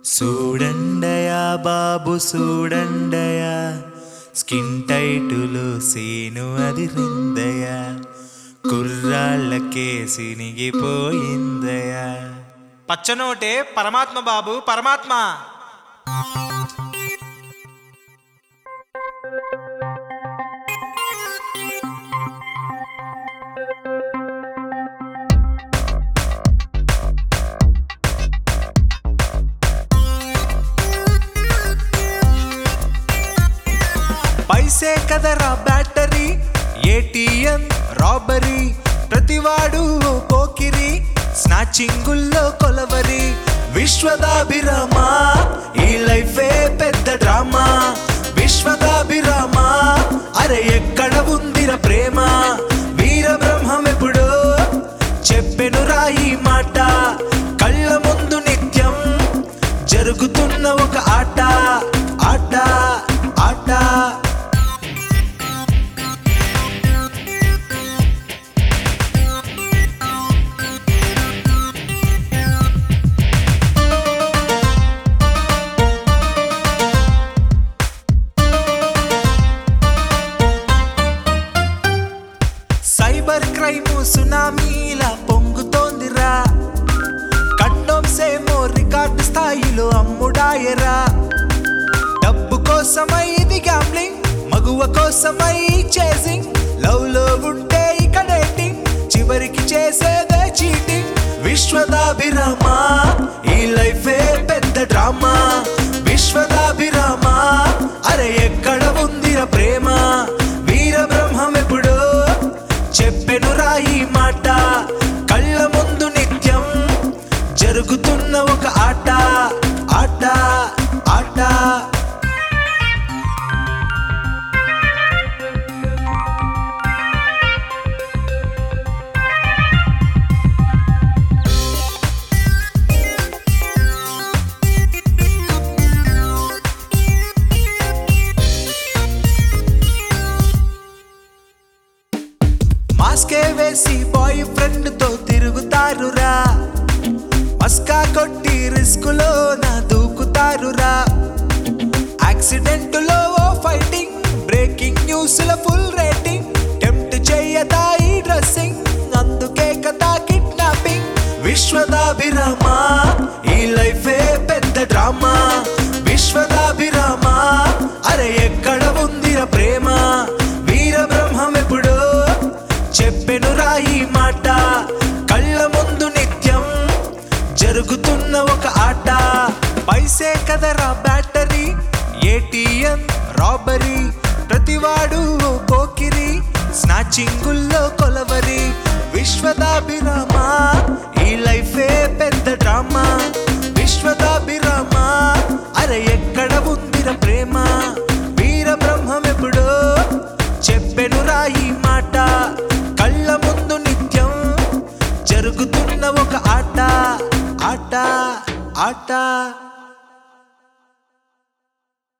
చూడండయా బాబు చూడండయా skin టైటులు scene అది రిందయా కుర్రాళ్ళకే సినిగిపోయిందయా పచ్చనోటే పరమాత్మ బాబు పరమాత్మ పైసే కదరా బ్యాటరీ ఏటీఎం రాబరీ ప్రతివాడు ఓ పోకిరి స్నాచింగుల్లో కొలవరి విశ్వదాభిరామ ఈ లైఫే పెద్ద డ్రామా విశ్వదాభిరామ అరే ఎక్కడ ఉందిర ప్రేమ వీర బ్రహ్మం ఎప్పుడో చెప్పెను రాయి మాట కళ్ళ ముందు నిత్యం జరుగుతున్న ఒక ఆట ఆట ఆట సైబర్ క్రైమ్ సునామీలా పొంగుతోందిరా కట్నోమ్సేమో రికార్డు స్థాయిలో అమ్ముడాయరా డబ్బు కోసమై ఇది గ్యాంబ్లింగ్ మగువ కోసమై చేసింగ్ లవ్ లో ఉంటే ఇక డేటింగ్ చివరికి చేసేదే చీటింగ్ విశ్వదాభిరామ ఈ లైఫే పెద్ద డ్రామా విశ్వదాభిరామ అరే ఎక్కడ ఉందిర ప్రేమ వీర బ్రహ్మం ఎప్పుడో చెప్పెను రాయి మాట కళ్ళ ముందు నిత్యం జరుగుతున్న ఒక ఆట ఆట ఆట మాస్కే వేసి బాయ్ ఫ్రెండ్ తో తిరుగుతారురా మస్కా కొట్టి రిస్కులో నా దూకుతారురా యాక్సిడెంట్ లో ఓ ఫైటింగ్ బ్రేకింగ్ న్యూస్ లో ఫుల్ రేటింగ్ టెంప్ట్ చేయదా ఈ డ్రెస్సింగ్ అందుకే కదా కిడ్నాపింగ్ విశ్వదాభిరామ ఈ లైఫే పెద్ద డ్రామా విశ్వదాభిరామ అరే ఎక్కడ ఉందిర ప్రేమ వీర బ్రహ్మం ఎప్పుడో చెప్పెను రాయి మాట కళ్ళ ముందు నిత్యం జరుగుతున్న ఒక ఆట పైసే కదరా బ్యాటరీ ఏటీఎం రాబరీ ప్రతివాడు ఓ పోకిరి స్నాచింగుల్లో కొలవరి విశ్వదాభిరామ ఈ లైఫే పెద్ద డ్రామా విశ్వదాభిరామ అరే ఎక్కడ ఉందిర ప్రేమ వీర బ్రహ్మం ఎప్పుడో చెప్పెను రాయి మాట కళ్ళ ముందు నిత్యం జరుగుతున్న ఒక ఆట ఆట ఆట